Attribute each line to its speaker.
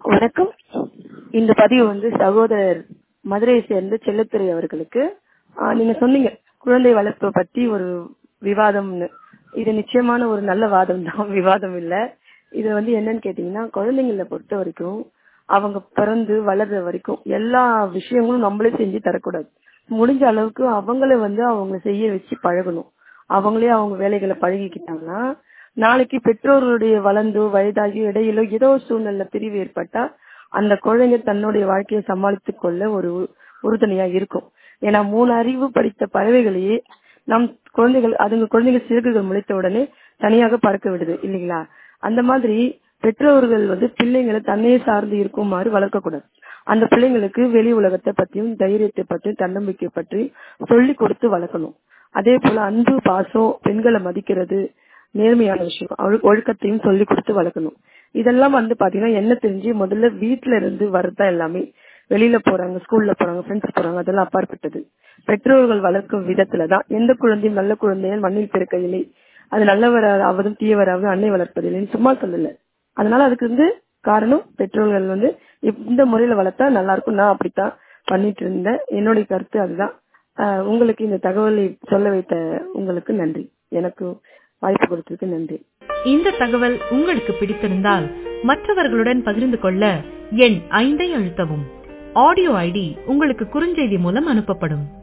Speaker 1: வணக்கம் இந்த பதிவு வந்து சகோதரர் மதுரையை சேர்ந்த செல்லத்துறை அவர்களுக்கு ஆஹ் நீங்க சொன்னீங்க குழந்தை வளர்ப்பு பத்தி ஒரு விவாதம்னு இது நிச்சயமான ஒரு நல்ல வாதம் தான் விவாதம் இல்ல இது வந்து என்னன்னு கேட்டீங்கன்னா குழந்தைங்களை பொறுத்த வரைக்கும் அவங்க பிறந்து வளர்ற வரைக்கும் எல்லா விஷயங்களும் நம்மளே செஞ்சு தரக்கூடாது முடிஞ்ச அளவுக்கு அவங்கள வந்து அவங்க செய்ய வச்சு பழகணும் அவங்களே அவங்க வேலைகளை பழகிக்கிட்டாங்கன்னா நாளைக்கு பெற்றோர்களுடைய வளர்ந்தோ வயதாகியோ இடையிலோ ஏதோ ஒரு சூழ்நிலை பிரிவு ஏற்பட்டா அந்த குழந்தைங்க தன்னுடைய வாழ்க்கையை சமாளித்துக் கொள்ள ஒரு உ- உறுதுணையா இருக்கும் ஏன்னா மூணு அறிவு படித்த பறவைகளையே நம் குழந்தைகள் அதுங்க குழந்தைகள் சிறகுகள் முளைத்த உடனே தனியாக பறக்க விடுது இல்லைங்களா அந்த மாதிரி பெற்றோர்கள் வந்து பிள்ளைங்களை தன்னையே சார்ந்து இருக்குமாறு வளர்க்கக்கூடாது அந்த பிள்ளைங்களுக்கு வெளி உலகத்தை பத்தியும் தைரியத்தை பற்றியும் தன்னம்பிக்கை பற்றி சொல்லி கொடுத்து வளர்க்கணும் அதே போல அன்பு பாசம் பெண்களை மதிக்கிறது நேர்மையான விஷயம் ஒழு- ஒழுக்கத்தையும் சொல்லி கொடுத்து வளர்க்கணும் இதெல்லாம் வந்து பாத்தீங்கன்னா என்ன தெரிஞ்சு முதல்ல வீட்ல இருந்து வரதான் எல்லாமே வெளியில போறாங்க ஸ்கூல்ல போறாங்க ஃப்ரெண்ட்ஸ் போறாங்க அதெல்லாம் அப்பாற்பட்டது பெற்றோர்கள் வளர்க்கும் விதத்துல தான் எந்த குழந்தையும் நல்ல குழந்தையை மண்ணில் பிறக்கையிலே அது நல்லவராவதும் தீயவராவது அன்னை வளர்ப்பதில்லைன்னு சும்மா சொல்லல அதனால அதுக்கு வந்து காரணம் பெற்றோர்கள் வந்து இந்த முறையில வளர்த்தா நல்லா இருக்கும் நான் அப்படித்தான் பண்ணிட்டு இருந்தேன் என்னுடைய கருத்து அதுதான் ஆஹ் உங்களுக்கு இந்த தகவலை சொல்ல வைத்த உங்களுக்கு நன்றி எனக்கு வாய்ப்பு கொடுத்ததுக்கு நன்றி
Speaker 2: இந்த தகவல் உங்களுக்கு பிடித்திருந்தால் மற்றவர்களுடன் பகிர்ந்து கொள்ள எண் ஐந்தை அழுத்தவும் ஆடியோ ஐடி உங்களுக்கு குறுஞ்செய்தி மூலம் அனுப்பப்படும்